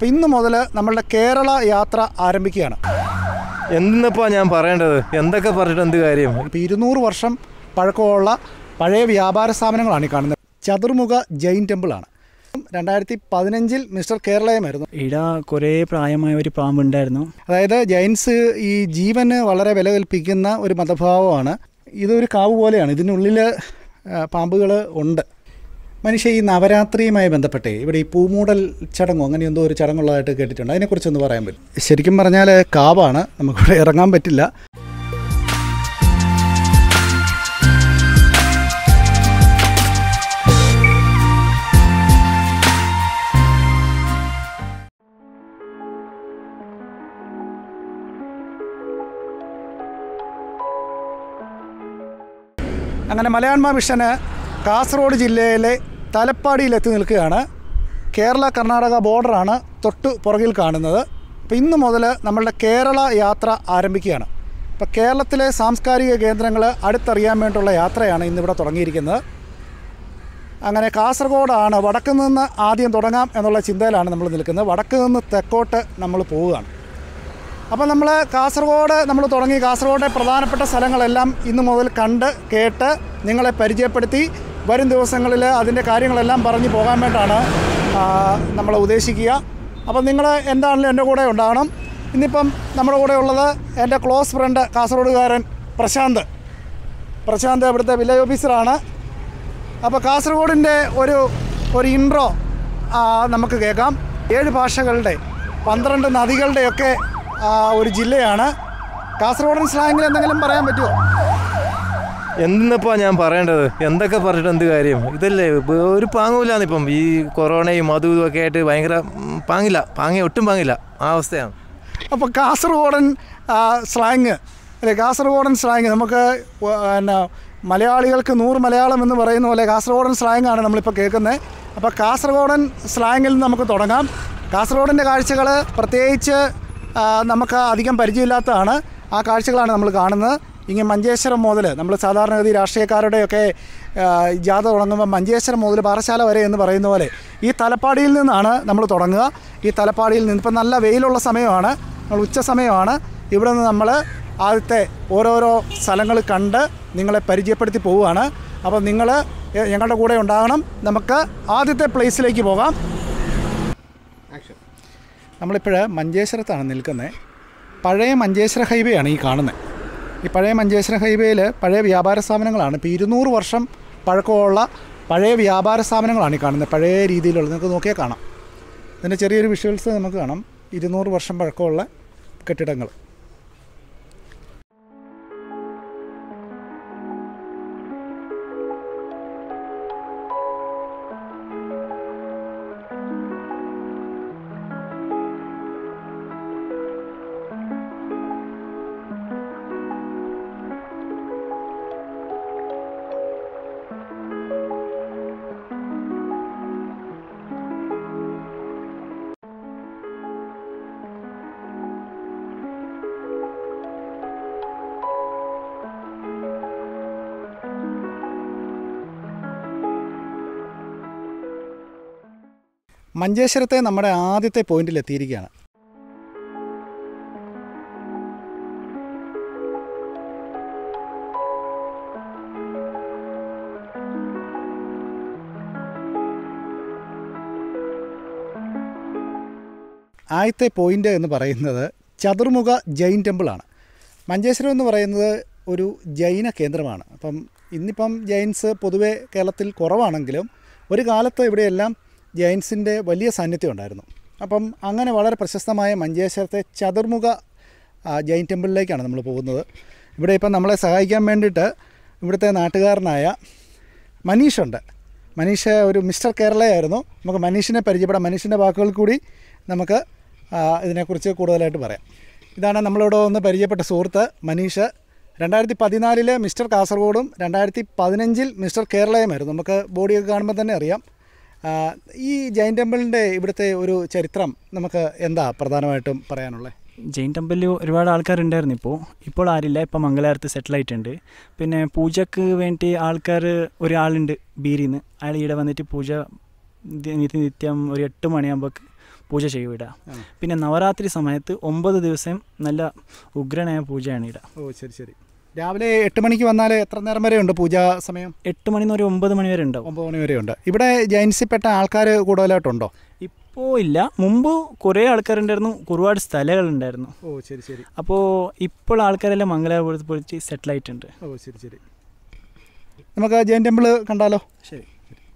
അപ്പോൾ ഇന്ന് മുതൽ നമ്മളുടെ കേരള യാത്ര ആരംഭിക്കുകയാണ് എന്തിന്നിപ്പോൾ ഞാൻ പറയേണ്ടത് എന്തൊക്കെ പറഞ്ഞിട്ട് എന്ത് കാര്യം ഇപ്പോൾ ഇരുന്നൂറ് വർഷം പഴക്കമുള്ള പഴയ വ്യാപാര സ്ഥാപനങ്ങളാണ് ഈ കാണുന്നത് ചതുർമുഖ ജൈൻ ടെമ്പിളാണ് രണ്ടായിരത്തി പതിനഞ്ചിൽ മിസ്റ്റർ കേരളയമായിരുന്നു ഇവിടെ കുറേ പ്രായമായ ഒരു പാമ്പുണ്ടായിരുന്നു അതായത് ജൈൻസ് ഈ ജീവന് വളരെ വില കൽപ്പിക്കുന്ന ഒരു മതഭാവമാണ് ഇതൊരു കാവ് പോലെയാണ് ഇതിനുള്ളിൽ പാമ്പുകൾ ഉണ്ട് മനുഷ്യ ഈ നവരാത്രിയുമായി ബന്ധപ്പെട്ട് ഇവിടെ ഈ പൂമൂടൽ ചടങ്ങോ അങ്ങനെ എന്തോ ഒരു ചടങ്ങുള്ളതായിട്ട് കേട്ടിട്ടുണ്ട് അതിനെക്കുറിച്ചൊന്ന് പറയാൻ പറ്റും ശരിക്കും പറഞ്ഞാൽ കാവാണ് നമുക്കിവിടെ ഇറങ്ങാൻ പറ്റില്ല അങ്ങനെ മലയാണ്മ മിഷന് കാസർഗോഡ് ജില്ലയിലെ തലപ്പാടിയിൽ എത്തി നിൽക്കുകയാണ് കേരള കർണാടക ബോർഡറാണ് തൊട്ട് പുറകിൽ കാണുന്നത് അപ്പോൾ ഇന്ന് മുതൽ നമ്മളുടെ കേരള യാത്ര ആരംഭിക്കുകയാണ് അപ്പോൾ കേരളത്തിലെ സാംസ്കാരിക കേന്ദ്രങ്ങൾ അടുത്തറിയാൻ വേണ്ടിയുള്ള യാത്രയാണ് ഇന്നിവിടെ തുടങ്ങിയിരിക്കുന്നത് അങ്ങനെ കാസർഗോഡാണ് വടക്ക് നിന്ന് ആദ്യം തുടങ്ങാം എന്നുള്ള ചിന്തയിലാണ് നമ്മൾ നിൽക്കുന്നത് വടക്ക് നിന്ന് തെക്കോട്ട് നമ്മൾ പോവുകയാണ് അപ്പോൾ നമ്മൾ കാസർഗോഡ് നമ്മൾ തുടങ്ങി കാസർഗോഡെ പ്രധാനപ്പെട്ട സ്ഥലങ്ങളെല്ലാം ഇന്ന് മുതൽ കണ്ട് കേട്ട് നിങ്ങളെ പരിചയപ്പെടുത്തി വരും ദിവസങ്ങളിൽ അതിൻ്റെ കാര്യങ്ങളെല്ലാം പറഞ്ഞ് പോകാൻ വേണ്ടിയിട്ടാണ് നമ്മൾ ഉദ്ദേശിക്കുക അപ്പോൾ നിങ്ങൾ എന്താണെങ്കിലും എൻ്റെ കൂടെ ഉണ്ടാകണം ഇന്നിപ്പം നമ്മുടെ കൂടെ ഉള്ളത് എൻ്റെ ക്ലോസ് ഫ്രണ്ട് കാസർഗോഡുകാരൻ പ്രശാന്ത് പ്രശാന്ത് ഇവിടുത്തെ വില്ലേജ് ഓഫീസറാണ് അപ്പോൾ കാസർഗോഡിൻ്റെ ഒരു ഒരു ഇൻട്രോ നമുക്ക് കേൾക്കാം ഏഴ് ഭാഷകളുടെ പന്ത്രണ്ട് നദികളുടെയൊക്കെ ആ, ഒരു ജില്ലയാണ് കാസർഗോഡൻ സ്ലാങ്ങിൽ എന്തെങ്കിലും പറയാൻ പറ്റുമോ എന്തിന്നിപ്പോൾ ഞാൻ പറയേണ്ടത് എന്തൊക്കെ പറഞ്ഞിട്ട് എന്ത് കാര്യം ഇതല്ലേ ഇപ്പൊ ഒരു പാങ്ങൂലാന്ന് ഇപ്പം ഈ കൊറോണയും അതും ഇതും ഒക്കെ ആയിട്ട് ഭയങ്കര ഉം, പാങ്ങില്ല പാങ്ങി ഒട്ടും പാങ്ങില്ല ആ അവസ്ഥയാണ് അപ്പോൾ കാസർഗോഡൻ ആ, സ്ലാങ് അല്ലെ കാസർഗോഡൻ സ്ലാങ് നമുക്ക് വ- പിന്നെ മലയാളികൾക്ക് നൂറ് മലയാളം എന്ന് പറയുന്ന പോലെ കാസർഗോഡൻ സ്ലാങ് ആണ് നമ്മളിപ്പോൾ കേൾക്കുന്നത് അപ്പോൾ കാസർഗോഡൻ സ്ലാങ്ങിൽ നിന്ന് നമുക്ക് തുടങ്ങാം കാസർഗോഡിൻ്റെ കാഴ്ചകൾ പ്രത്യേകിച്ച് ആ, നമുക്ക് അധികം പരിചയമില്ലാത്തതാണ് ആ കാഴ്ചകളാണ് നമ്മൾ കാണുന്നത് ഇങ്ങനെ മഞ്ചേശ്വരം മുതൽ നമ്മൾ സാധാരണഗതി രാഷ്ട്രീയക്കാരുടെയൊക്കെ ആ, ജാഥ തുടങ്ങുമ്പോൾ മഞ്ചേശ്വരം മുതൽ പാറശാല വരെ എന്ന് പറയുന്ന പോലെ ഈ തലപ്പാടിയിൽ നിന്നാണ് നമ്മൾ തുടങ്ങുക ഈ തലപ്പാടിയിൽ നിന്ന് ഇപ്പം നല്ല വെയിലുള്ള സമയമാണ് നമ്മൾ ഉച്ച സമയമാണ് ഇവിടെ നിന്ന് നമ്മൾ ആദ്യത്തെ ഓരോരോ സ്ഥലങ്ങൾ കണ്ട് നിങ്ങളെ പരിചയപ്പെടുത്തി പോവുകയാണ് അപ്പോൾ നിങ്ങൾ ഞങ്ങളുടെ കൂടെ ഉണ്ടാകണം നമുക്ക് ആദ്യത്തെ പ്ലേസിലേക്ക് പോകാം നമ്മളിപ്പോൾ മഞ്ചേശ്വരത്താണ് നിൽക്കുന്നത് പഴയ മഞ്ചേശ്വര ഹൈവേ ആണ് ഈ കാണുന്നത് ഈ പഴയ മഞ്ചേശ്വര ഹൈവേയിൽ പഴയ വ്യാപാര സ്ഥാപനങ്ങളാണ് ഇപ്പോൾ ഇരുന്നൂറ് വർഷം പഴക്കമുള്ള പഴയ വ്യാപാര സ്ഥാപനങ്ങളാണ് ഈ കാണുന്നത് പഴയ രീതിയിലുള്ള നിങ്ങൾക്ക് നോക്കിയാൽ കാണാം ഇതിൻ്റെ ചെറിയൊരു വിഷ്വൽസ് നമുക്ക് കാണാം ഇരുന്നൂറ് വർഷം പഴക്കമുള്ള കെട്ടിടങ്ങൾ മഞ്ചേശ്വരത്തെ നമ്മുടെ ആദ്യത്തെ പോയിന്റിൽ എത്തിയിരിക്കുകയാണ് ആദ്യത്തെ പോയിന്റ് എന്ന് പറയുന്നത് ചതുർമുഖ ജൈൻ ടെമ്പിളാണ് മഞ്ചേശ്വരം എന്ന് പറയുന്നത് ഒരു ജൈന കേന്ദ്രമാണ് അപ്പം ഇന്നിപ്പം ജൈൻസ് പൊതുവെ കേരളത്തിൽ കുറവാണെങ്കിലും ഒരു കാലത്ത് ഇവിടെയെല്ലാം ജൈൻസിൻ്റെ വലിയ സാന്നിധ്യം ഉണ്ടായിരുന്നു അപ്പം അങ്ങനെ വളരെ പ്രശസ്തമായ മഞ്ചേശ്വരത്തെ ചതുർമുഖ ആ, ജൈൻ ടെമ്പിളിലേക്കാണ് നമ്മൾ പോകുന്നത് ഇവിടെ ഇപ്പം നമ്മളെ സഹായിക്കാൻ വേണ്ടിയിട്ട് ഇവിടുത്തെ നാട്ടുകാരനായ മനീഷുണ്ട് മനീഷ് ഒരു മിസ്റ്റർ കേരളയായിരുന്നു നമുക്ക് മനീഷിനെ പരിചയപ്പെടാം മനീഷിൻ്റെ വാക്കുകൾ കൂടി നമുക്ക് ആ, ഇതിനെക്കുറിച്ച് കൂടുതലായിട്ട് പറയാം ഇതാണ് നമ്മളിവിടെ ഒന്ന് പരിചയപ്പെട്ട സുഹൃത്ത് മനീഷ് രണ്ടായിരത്തി പതിനാലിലെ മിസ്റ്റർ കാസർഗോഡും രണ്ടായിരത്തി പതിനഞ്ചിൽ മിസ്റ്റർ കേരളയുമായിരുന്നു നമുക്ക് ബോഡിയൊക്കെ കാണുമ്പോൾ തന്നെ അറിയാം ആ, ഈ ജൈൻ ടെമ്പിളിൻ്റെ ഇവിടുത്തെ ഒരു ചരിത്രം നമുക്ക് എന്താ പ്രധാനമായിട്ടും പറയാനുള്ളത് ജെയിൻ ടെമ്പിളിൽ ഒരുപാട് ആൾക്കാരുണ്ടായിരുന്നു ഇപ്പോൾ ഇപ്പോൾ ആരില്ല ഇപ്പോൾ മംഗലാപുരത്ത് സെറ്റിൽ ആയിട്ടുണ്ട് പിന്നെ പൂജക്ക് വേണ്ടി ആൾക്കാർ ഒരാളുണ്ട് ബീരിന്ന് അയാൾ ഇവിടെ വന്നിട്ട് പൂജ നി- നിത്യ നിത്യം ഒരു എട്ട് മണിയാകുമ്പോൾ പൂജ ചെയ്യും ഇവിടെ പിന്നെ നവരാത്രി സമയത്ത് ഒമ്പത് ദിവസം നല്ല ഉഗ്രനായ പൂജയാണ് ഇവിടെ ഓ ശരി ശരി രാവിലെ എട്ട് മണിക്ക് വന്നാൽ എത്ര നേരം വരെ ഉണ്ട് പൂജാ സമയം എട്ട് മണി ഒരു ഒമ്പത് മണി വരെ ഉണ്ടാവും ഒമ്പത് മണി വരെ ഉണ്ട് ഇവിടെ ജൈൻസിൽപ്പെട്ട ആൾക്കാർ കൂടുതലായിട്ടുണ്ടോ ഇപ്പോൾ ഇല്ല മുമ്പ് കുറേ ആൾക്കാരുണ്ടായിരുന്നു ഒരുപാട് സ്ഥലങ്ങളുണ്ടായിരുന്നു ഓ ശരി ശരി അപ്പോൾ ഇപ്പോൾ ആൾക്കാരെല്ലാം മംഗലാപുരത്ത് പോയിട്ട് സെറ്റിലായിട്ടുണ്ട് ഓ ശരി ശരി നമുക്ക് ജൈൻ ടെമ്പിൾ കണ്ടാലോ ശരി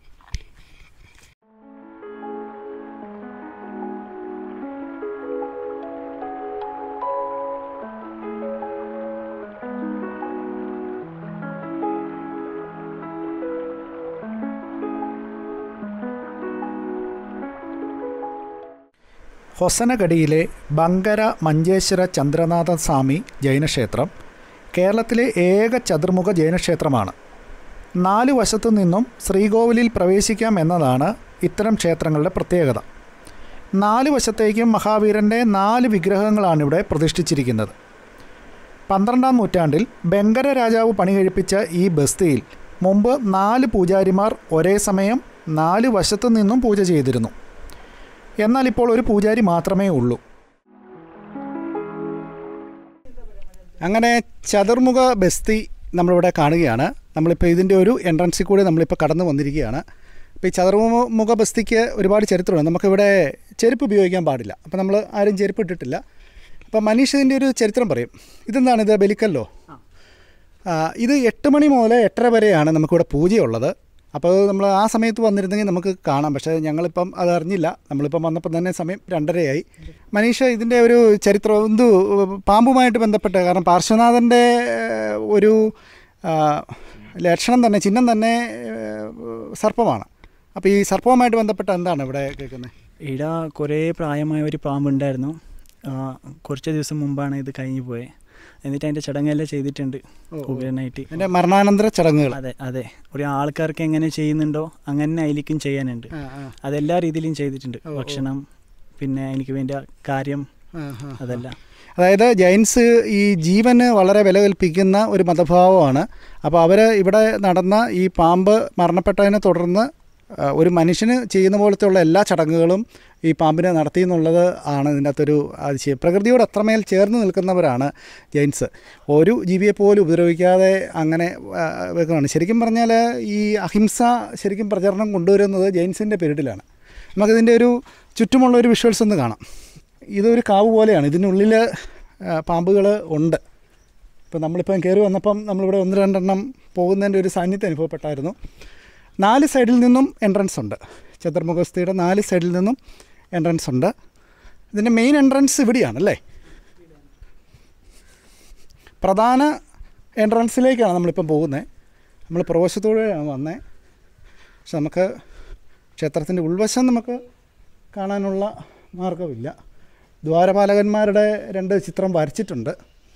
ഹൊസനഗഡിയിലെ ബങ്കര മഞ്ചേശ്വര ചന്ദ്രനാഥ സ്വാമി ജൈനക്ഷേത്രം കേരളത്തിലെ ഏക ചതുർമുഖ ജൈനക്ഷേത്രമാണ് നാല് വശത്തു നിന്നും ശ്രീകോവിലിൽ പ്രവേശിക്കാം എന്നതാണ് ഇത്തരം ക്ഷേത്രങ്ങളുടെ പ്രത്യേകത നാല് വശത്തേക്കും മഹാവീരൻ്റെ നാല് വിഗ്രഹങ്ങളാണ് ഇവിടെ പ്രതിഷ്ഠിച്ചിരിക്കുന്നത് പന്ത്രണ്ടാം നൂറ്റാണ്ടിൽ ബങ്കര രാജാവ് പണി കഴിപ്പിച്ച ഈ ബസ്തിയിൽ മുമ്പ് നാല് പൂജാരിമാർ ഒരേ സമയം നാല് വശത്തു നിന്നും പൂജ ചെയ്തിരുന്നു എന്നാൽ ഇപ്പോൾ ഒരു പൂജാരി മാത്രമേ ഉള്ളൂ അങ്ങനെ ചതുർമുഖ ബസ്തി നമ്മളിവിടെ കാണുകയാണ് നമ്മളിപ്പോൾ ഇതിൻ്റെ ഒരു എൻട്രൻസിൽ കൂടി നമ്മളിപ്പോൾ കടന്നു വന്നിരിക്കുകയാണ് ഇപ്പോൾ ഈ ചതുർമുഖ ബസ്തിക്ക് ഒരുപാട് ചരിത്രമുണ്ട് നമുക്കിവിടെ ചെരുപ്പ് ഉപയോഗിക്കാൻ പാടില്ല അപ്പോൾ നമ്മൾ ആരും ചെരുപ്പ് ഇട്ടിട്ടില്ല അപ്പോൾ മനീഷ് ഇതിൻ്റെ ഒരു ചരിത്രം പറയും ഇതെന്താണ് ഇത് ബലിക്കല്ലോ ആ, ഇത് എട്ട് മണി മുതൽ എട്ടര വരെയാണ് നമുക്കിവിടെ പൂജയുള്ളത് അപ്പോൾ നമ്മൾ ആ സമയത്ത് വന്നിരുന്നെങ്കിൽ നമുക്ക് കാണാം പക്ഷേ ഞങ്ങളിപ്പം അത് അറിഞ്ഞില്ല നമ്മളിപ്പം വന്നപ്പോൾ തന്നെ സമയം രണ്ടരയായി മനീഷ ഇതിൻ്റെ ഒരു ചരിത്രം എന്തു പാമ്പുമായിട്ട് ബന്ധപ്പെട്ട് കാരണം പാർശ്വനാഥൻ്റെ ഏഹ്, ഒരു ആ, ലക്ഷണം തന്നെ ചിഹ്നം തന്നെ ഏഹ്, സർപ്പമാണ് അപ്പോൾ ഈ സർപ്പവുമായിട്ട് ബന്ധപ്പെട്ട് എന്താണ് ഇവിടെ കേൾക്കുന്നത് ഇവിടെ കുറേ പ്രായമായ ഒരു പാമ്പുണ്ടായിരുന്നു ആ, കുറച്ച് ദിവസം മുമ്പാണ് ഇത് കഴിഞ്ഞു പോയത് എന്നിട്ട് അതിൻ്റെ ചടങ്ങെല്ലാം ചെയ്തിട്ടുണ്ട് ഉഗ്രനായിട്ട് എൻ്റെ മരണാനന്തര ചടങ്ങുകൾ അതെ അതെ ഒരു ആൾക്കാർക്ക് എങ്ങനെ ചെയ്യുന്നുണ്ടോ അങ്ങനെ അതിലേക്കും ചെയ്യാനുണ്ട് ആ, ആ, അതെല്ലാ രീതിയിലും ചെയ്തിട്ടുണ്ട് ഭക്ഷണം പിന്നെ എനിക്ക് വേണ്ട കാര്യം ആ, ആ. അതെല്ലാം അതായത് ജൈൻസ് ഈ ജീവന് വളരെ വില കൽപ്പിക്കുന്ന ഒരു മതഭാവമാണ് അപ്പോൾ അവർ ഇവിടെ നടന്ന ഈ പാമ്പ് മരണപ്പെട്ടതിനെ തുടർന്ന് ആ, ഒരു മനുഷ്യന് ചെയ്യുന്ന പോലത്തെ ഉള്ള എല്ലാ ചടങ്ങുകളും ഈ പാമ്പിനെ നടത്തി എന്നുള്ളത് ആണ് ഇതിൻ്റെ അകത്തൊരു അതിശയം പ്രകൃതിയോട് അത്രമേൽ ചേർന്ന് നിൽക്കുന്നവരാണ് ജൈൻസ് ഒരു ജീവിയെ പോലും ഉപദ്രവിക്കാതെ അങ്ങനെ ആ, വെക്കുന്നതാണ് ശരിക്കും പറഞ്ഞാൽ ഈ അഹിംസ ശരിക്കും പ്രചരണം കൊണ്ടുവരുന്നത് ജൈൻസിൻ്റെ പീരീഡിലാണ് നമുക്കിതിൻ്റെ ഒരു ചുറ്റുമുള്ള ഒരു വിഷ്വൽസ് ഒന്ന് കാണാം ഇതൊരു കാവ് പോലെയാണ് ഇതിനുള്ളിൽ പാമ്പുകൾ ഉണ്ട് ഇപ്പോൾ നമ്മളിപ്പം കയറി വന്നപ്പം നമ്മളിവിടെ ഒന്ന് രണ്ടെണ്ണം പോകുന്നതിൻ്റെ ഒരു സാന്നിധ്യം അനുഭവപ്പെട്ടായിരുന്നു നാല് സൈഡിൽ നിന്നും എൻട്രൻസ് ഉണ്ട് ചതുർമുഖസ്ഥയുടെ നാല് സൈഡിൽ നിന്നും എൻട്രൻസ് ഉണ്ട് ഇതിൻ്റെ മെയിൻ എൻട്രൻസ് ഇവിടെയാണ് അല്ലേ പ്രധാന എൻട്രൻസിലേക്കാണ് നമ്മളിപ്പം പോകുന്നത് നമ്മൾ പ്രവേശത്തോടെയാണ് വന്നത് പക്ഷെ നമുക്ക് ക്ഷേത്രത്തിൻ്റെ ഉൾവശം നമുക്ക് കാണാനുള്ള മാർഗമില്ല ദ്വാരപാലകന്മാരുടെ രണ്ട് ചിത്രം വരച്ചിട്ടുണ്ട്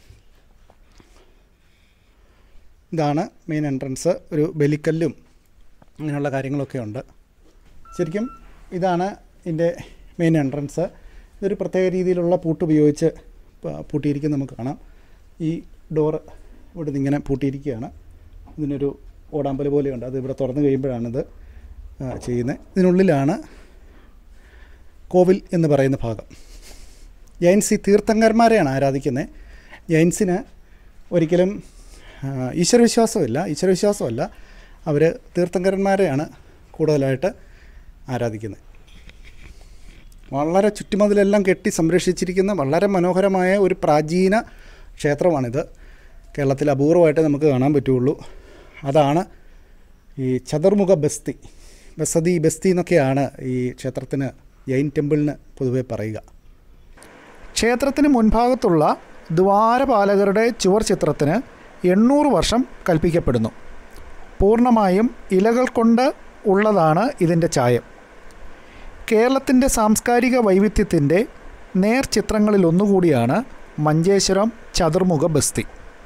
ഇതാണ് മെയിൻ എൻട്രൻസ് ഒരു ബലിക്കല്ലും അങ്ങനെയുള്ള കാര്യങ്ങളൊക്കെ ഉണ്ട് ശരിക്കും ഇതാണ് ഇതിൻ്റെ മെയിൻ എൻട്രൻസ് ഇതൊരു പ്രത്യേക രീതിയിലുള്ള പൂട്ട് ഉപയോഗിച്ച് പ- പൂട്ടിയിരിക്കുന്നത് നമുക്ക് കാണാം ഈ ഡോറ് ഇവിടെ നിന്ന് ഇങ്ങനെ പൂട്ടിയിരിക്കുകയാണ് ഇതിനൊരു ഓടാമ്പൽ പോലെയുണ്ട് അത് ഇവിടെ തുറന്നു കഴിയുമ്പോഴാണിത് ചെയ്യുന്നത് ഇതിനുള്ളിലാണ് കോവിൽ എന്ന് പറയുന്ന ഭാഗം ജൈൻസ് ഈ തീർത്ഥങ്കന്മാരെയാണ് ആരാധിക്കുന്നത് ജൈൻസിന് ഒരിക്കലും ആ, ഈശ്വരവിശ്വാസമില്ല ഈശ്വരവിശ്വാസമല്ല അവർ തീർത്ഥങ്കരന്മാരെയാണ് കൂടുതലായിട്ട് ആരാധിക്കുന്നത് വളരെ ചുറ്റുമതിലെല്ലാം കെട്ടി സംരക്ഷിച്ചിരിക്കുന്ന വളരെ മനോഹരമായ ഒരു പ്രാചീന ക്ഷേത്രമാണിത് കേരളത്തിൽ അപൂർവമായിട്ട് നമുക്ക് കാണാൻ പറ്റുള്ളൂ അതാണ് ഈ ചതുർമുഖ ബസ്തി ബസതി ബസ്തി എന്നൊക്കെയാണ് ഈ ക്ഷേത്രത്തിന് ജൈൻ ടെമ്പിളിന് പൊതുവെ പറയുക ക്ഷേത്രത്തിന് മുൻഭാഗത്തുള്ള ദ്വാരപാലകരുടെ ചുവർ ചിത്രത്തിന് എണ്ണൂറ് വർഷം കൽപ്പിക്കപ്പെടുന്നു പൂർണ്ണമായും ഇലകൾ കൊണ്ട് ഉള്ളതാണ് ഇതിൻ്റെ ചായം കേരളത്തിൻ്റെ സാംസ്കാരിക വൈവിധ്യത്തിൻ്റെ നേർചിത്രങ്ങളിലൊന്നുകൂടിയാണ് മഞ്ചേശ്വരം ചതുർമുഖ ബസ്തി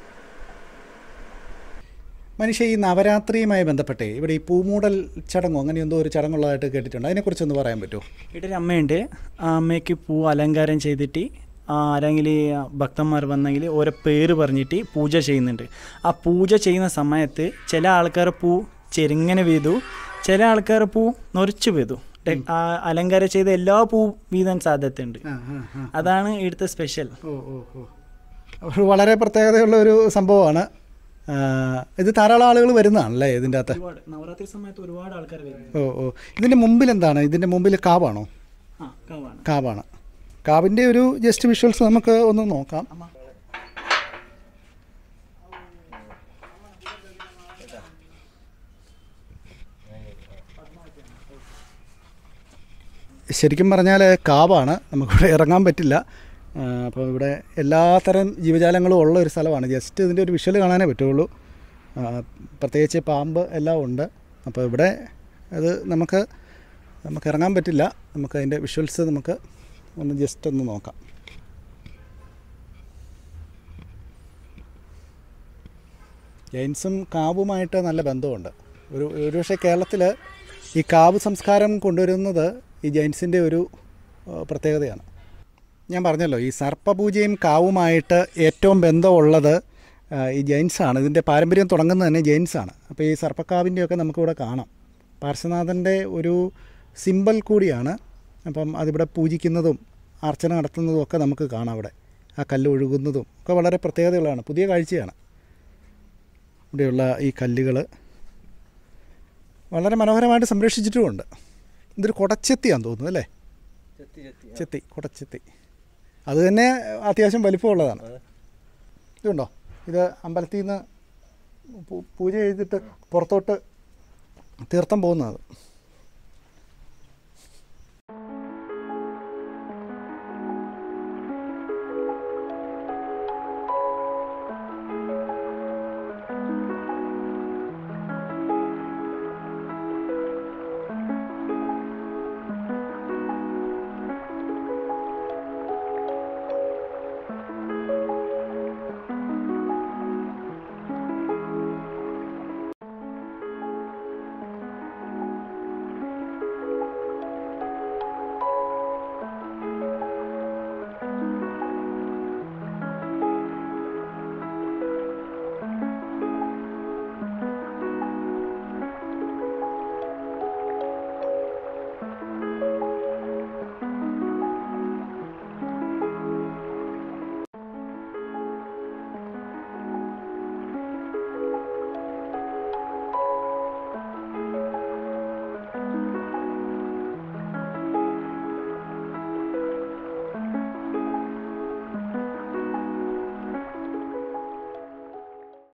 മനുഷ്യ ഈ നവരാത്രിയുമായി ബന്ധപ്പെട്ടേ ഇവിടെ ഈ പൂമൂടൽ ചടങ്ങോ അങ്ങനെ എന്തോ ഒരു ചടങ്ങുള്ളതായിട്ട് കേട്ടിട്ടുണ്ട് അതിനെക്കുറിച്ചൊന്ന് പറയാൻ പറ്റുമോ ഇവിടെ ഒരു അമ്മയുണ്ട് ആ അമ്മയ്ക്ക് പൂ അലങ്കാരം ചെയ്തിട്ട് ആ ആരെങ്കിലും ഭക്തന്മാർ വന്നെങ്കിൽ ഓരോ പേര് പറഞ്ഞിട്ട് പൂജ ചെയ്യുന്നുണ്ട് ആ പൂജ ചെയ്യുന്ന സമയത്ത് ചില ആൾക്കാർ പൂ ചെറുങ്ങനെ വീതു ചില ആൾക്കാർ പൂ നൊറിച്ച് വീതു ടെ- ആ അലങ്കാരം ചെയ്ത എല്ലാ പൂ വീതാൻ സാധ്യതയുണ്ട് ആ ആ ആ അതാണ് ഇവിടുത്തെ സ്പെഷ്യൽ ഓ ഓ ഓ ഒരു വളരെ പ്രത്യേകതയുള്ള ഒരു സംഭവമാണ് ആ, ഇത് ധാരാളം ആളുകൾ വരുന്നതാണല്ലേ ഇതിൻ്റെ അകത്ത് ഒരുപാട് നവരാത്രി സമയത്ത് ഒരുപാട് ആൾക്കാർ വരുന്നു ഓ ഓ ഇതിൻ്റെ മുമ്പിൽ എന്താണ് ഇതിൻ്റെ മുമ്പിൽ കാവാണോ ആ കാവാണ് കാവാണ് കാവിൻ്റെ ഒരു ജസ്റ്റ് വിഷ്വൽസ് നമുക്ക് ഒന്ന് നോക്കാം ശരിക്കും പറഞ്ഞാൽ കാവാണ് നമുക്കിവിടെ ഇറങ്ങാൻ പറ്റില്ല ആ, അപ്പോൾ ഇവിടെ എല്ലാത്തരം ജീവജാലങ്ങളും ഉള്ള ഒരു സ്ഥലമാണ് ജസ്റ്റ് ഇതിൻ്റെ ഒരു വിഷ്വൽ കാണാനേ പറ്റുള്ളൂ ആ, പ്രത്യേകിച്ച് പാമ്പ് എല്ലാം ഉണ്ട് അപ്പോൾ ഇവിടെ അത് നമുക്ക് നമുക്ക് ഇറങ്ങാൻ പറ്റില്ല നമുക്ക് അതിൻ്റെ വിഷ്വൽസ് നമുക്ക് ഒന്ന് ജസ്റ്റ് ഒന്ന് നോക്കാം ജൈൻസും കാവുമായിട്ട് നല്ല ബന്ധമുണ്ട് ഒരു ഒരുപക്ഷെ കേരളത്തിൽ ഈ കാവ് സംസ്കാരം കൊണ്ടുവരുന്നത് ഈ ജൈൻസിൻ്റെ ഒരു ആ, പ്രത്യേകതയാണ് ഞാൻ പറഞ്ഞല്ലോ ഈ സർപ്പപൂജയും കാവുമായിട്ട് ഏറ്റവും ബന്ധമുള്ളത് ആ, ഈ ജൈൻസാണ് ഇതിൻ്റെ പാരമ്പര്യം തുടങ്ങുന്നത് തന്നെ ജൈൻസാണ് അപ്പോൾ ഈ സർപ്പക്കാവിൻ്റെയൊക്കെ നമുക്കിവിടെ കാണാം പാർശ്വനാഥൻ്റെ ഒരു സിമ്പൽ കൂടിയാണ് അപ്പം അതിവിടെ പൂജിക്കുന്നതും അർച്ചന നടത്തുന്നതും ഒക്കെ നമുക്ക് കാണാം അവിടെ ആ കല്ല് ഒഴുകുന്നതും ഒക്കെ വളരെ പ്രത്യേകതകളാണ് പുതിയ കാഴ്ചയാണ് ഇവിടെയുള്ള ഈ കല്ലുകൾ വളരെ മനോഹരമായിട്ട് സംരക്ഷിച്ചിട്ടുമുണ്ട് ഇതൊരു കുടച്ചെത്തിയാന്ന് തോന്നുന്നു അല്ലേ ചെത്തി കുടച്ചെത്തി അത് തന്നെ അത്യാവശ്യം വലിപ്പമുള്ളതാണ് ഇതുണ്ടോ ഇത് അമ്പലത്തിൽ നിന്ന് പൂ- പൂജ ചെയ്തിട്ട് പുറത്തോട്ട് തീർത്ഥം പോകുന്നത്